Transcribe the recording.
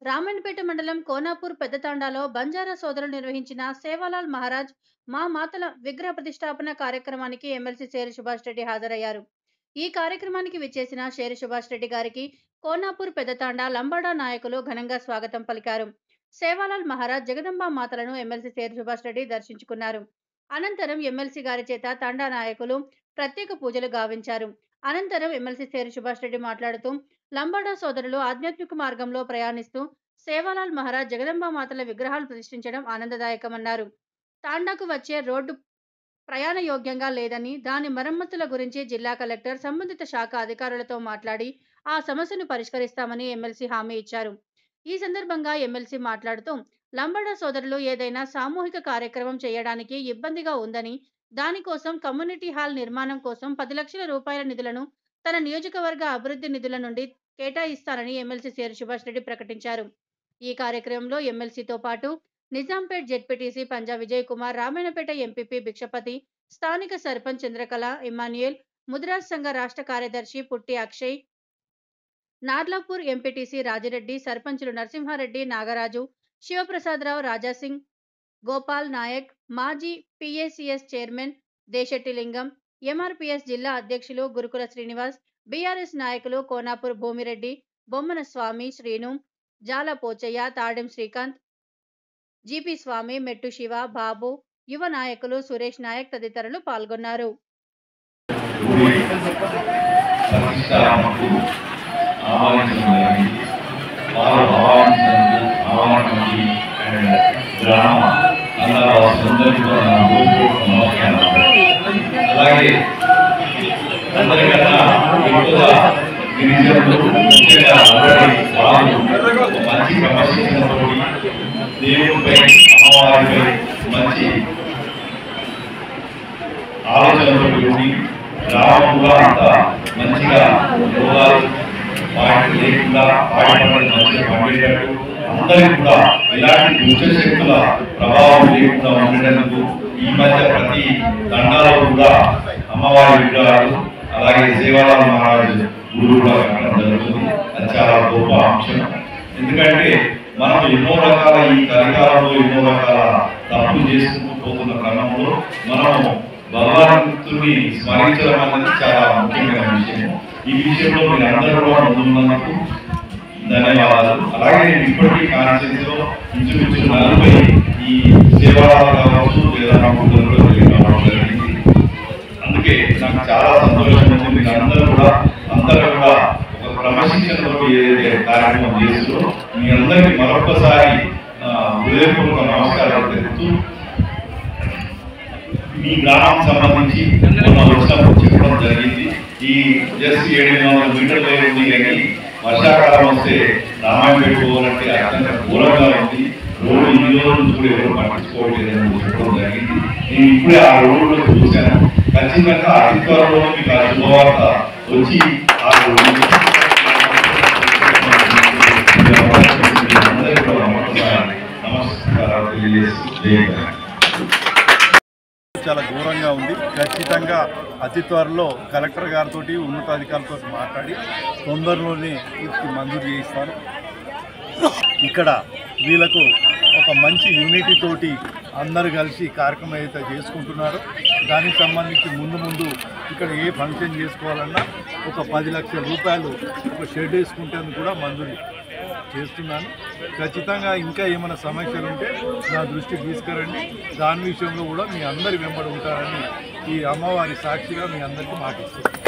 రామన్నపేట మండలం కోనాపూర్ పెద్దతాండాలో బంజారా సోదరులు నిర్వహించిన సేవాలాల్ మహారాజ్ మా మాతల విగ్రహ ప్రతిష్టాపన కార్యక్రమానికి ఎమ్మెల్సీ శేరి సుభాష్ రెడ్డి హాజరయ్యారు ఈ కార్యక్రమానికి విచ్చేసిన శేరి సుభాష్ రెడ్డి గారికి కోనాపూర్ పెద్దతాండా లంబాడా నాయకులు ఘనంగా స్వాగతం పలికారు సేవాలాల్ మహారాజ్ జగదంబ మాతలను ఎమ్మెల్సీ శేరి సుభాష్ రెడ్డి దర్శించుకున్నారు అనంతరం ఎమ్మెల్సీ గారి చేత తాండా నాయకులు ప్రత్యేక పూజలు గావించారు అనంతరం ఎమ్మెల్సీ శేరి సుభాష్ రెడ్డి మాట్లాడుతూ లంబాడా సోదరులు ఆధ్యాత్మిక మార్గంలో ప్రయాణిస్తూ సేవాలాల్ మహారాజ్ జగదంబ మాతల విగ్రహాలు ప్రతిష్ఠించడం ఆనందదాయకమన్నారు తాండాకు వచ్చే రోడ్డు ప్రయాణ యోగ్యంగా లేదని దాని మరమ్మతుల గురించి జిల్లా కలెక్టర్ సంబంధిత శాఖ అధికారులతో మాట్లాడి ఆ సమస్యను పరిష్కరిస్తామని ఎమ్మెల్సీ హామీ ఇచ్చారు ఈ సందర్భంగా ఎమ్మెల్సీ మాట్లాడుతూ లంబాడా సోదరులు ఏదైనా సామూహిక కార్యక్రమం చేయడానికి ఇబ్బందిగా ఉందని దానికోసం కమ్యూనిటీ హాల్ నిర్మాణం కోసం పది లక్షల రూపాయల నిధులను తన నియోజకవర్గ అభివృద్ధి నిధుల నుండి కేటాయిస్తానని ఎమ్మెల్సీ సేరు సుభాష్ రెడ్డి ప్రకటించారు ఈ కార్యక్రమంలో ఎమ్మెల్సీతో పాటు నిజాంపేట్ జెడ్పీటీసీ పంజా విజయ్ కుమార్ రామాయణపేట ఎంపీపీ భిక్షపతి స్థానిక సర్పంచ్ చంద్రకళ ఇమాన్యుయల్ ముదిరాజ్ సంఘ రాష్ట్ర కార్యదర్శి పుట్టి అక్షయ్ నార్లాపూర్ ఎంపీటీసీ రాజిరెడ్డి సర్పంచులు నరసింహారెడ్డి నాగరాజు శివప్రసాదరావు రాజాసింగ్ గోపాల్ నాయక్ మాజీ పిఏసిఎస్ చైర్మన్ దేశెట్టి లింగం ఎంఆర్పిఎస్ జిల్లా అధ్యక్షులు గురుకుల శ్రీనివాస్ బీఆర్ఎస్ నాయకులు కోనాపూర్ భూమిరెడ్డి బొమ్మన స్వామి శ్రీను జాల పోచయ్య తాడెం శ్రీకాంత్ జీపీ స్వామి మెట్టు శివ బాబు యువ నాయకులు సురేష్ నాయక్ తదితరులు పాల్గొన్నారు ప్రతిష్టాపనకు ఆహ్వానించడం జరిగింది వారు ఆహ్వానించినందుకు ఆహ్వానించి అండ్ గ్రామ అందరూ కూడా నా హృదయపూర్వక నమస్కారాలు అలాగే అందరికన్నా ఎక్కువగా గిరిజనులు ముఖ్యంగా అందరి వాళ్ళు ఒక మంచి క్రమశిక్షణతో దేవుడిపై అమ్మవారిపై మంచి ఆలోచనలు ఉండి గ్రామం కూడా అంత మంచిగా రోగాలు వాటి లేకుండా వాటి మంచిగా పండేటట్టు అందరికీ కూడా ఎలాంటి దుష్ట శక్తుల ప్రభావం లేకుండా ఉండేందుకు ఈ మధ్య ప్రతి దండాలో కూడా అమ్మవారి విగ్రహాలు అలాగే సేవాలాల్ మహారాజు గురు కూడా కట్టడం జరుగుతుంది అది చాలా గొప్ప అంశం ఎందుకంటే మనం ఎన్నో రకాల ఈ కలికాలంలో ఎన్నో రకాల తప్పులు చేసుకుంటూ పోతున్న క్రమంలో మనం భగవంతుని స్మరించడం అనేది చాలా ముఖ్యమైన విషయం ఈ విషయంలో మీరు అందరూ కూడా ముందున్నందుకు ధన్యవాదాలు అలాగే నేను ఇప్పటికీ కాన్షియన్స్ లో ఇంచుమించు నలభై ఈ సేవలు కావచ్చు లేదా నా కుటుంబంలో రావడం జరిగింది అందుకే నాకు చాలా సంతోషం ఉంది మీరు అందరూ కూడా అందరూ కూడా ఒక క్రమశిక్షణతో ఏదైతే కార్యక్రమం చేస్తున్నారో మీ అందరికీ మరొకసారి ఆ, హృదయపూర్వక నమస్కారాలు తెలుపుతూ మీ గ్రామం సంబంధించి మొన్న వచ్చినప్పుడు చెప్పడం జరిగింది ఈ జస్ట్ ఏడు వందల మీటర్లు ఉంది కానీ వర్షాకాలం వస్తే రామాయణ పోవాలంటే అత్యంత ఘోరంగా ఉంది రోడ్డు ఈ రోజు నుంచి కూడా ఎవరు పట్టించుకోవట్లేదని చెప్పడం జరిగింది నేను ఇప్పుడే ఆ రోడ్డు చూశాను ఖచ్చితంగా అతి త్వరలో మీకు ఆ శుభవార్త వచ్చి ఆ రోడ్డు అందరికీ కూడా నమస్కారం నమస్కారాలు తెలియజేస్తూ జయ చాలా ఘోరంగా ఉంది ఖచ్చితంగా అతి త్వరలో కలెక్టర్ గారితో ఉన్నతాధికారులతో మాట్లాడి తొందరలోనే ఇది మంజూరు చేయిస్తాను ఇక్కడ వీళ్ళకు ఒక మంచి యూనిటీ తోటి అందరు కలిసి ఈ కార్యక్రమం అయితే చేసుకుంటున్నారో దానికి సంబంధించి ముందు ముందు ఇక్కడ ఏ ఫంక్షన్ చేసుకోవాలన్నా ఒక పది లక్షల రూపాయలు ఒక షెడ్ వేసుకుంటేందుకు కూడా మంజూరు చేస్తున్నాను ఖచ్చితంగా ఇంకా ఏమైనా సమస్యలు ఉంటే నా దృష్టికి తీసుకురండి దాని విషయంలో కూడా మీ అందరి వెంబడి ఉంటారని ఈ అమ్మవారి సాక్షిగా మీ అందరికీ మాటిస్తున్నాను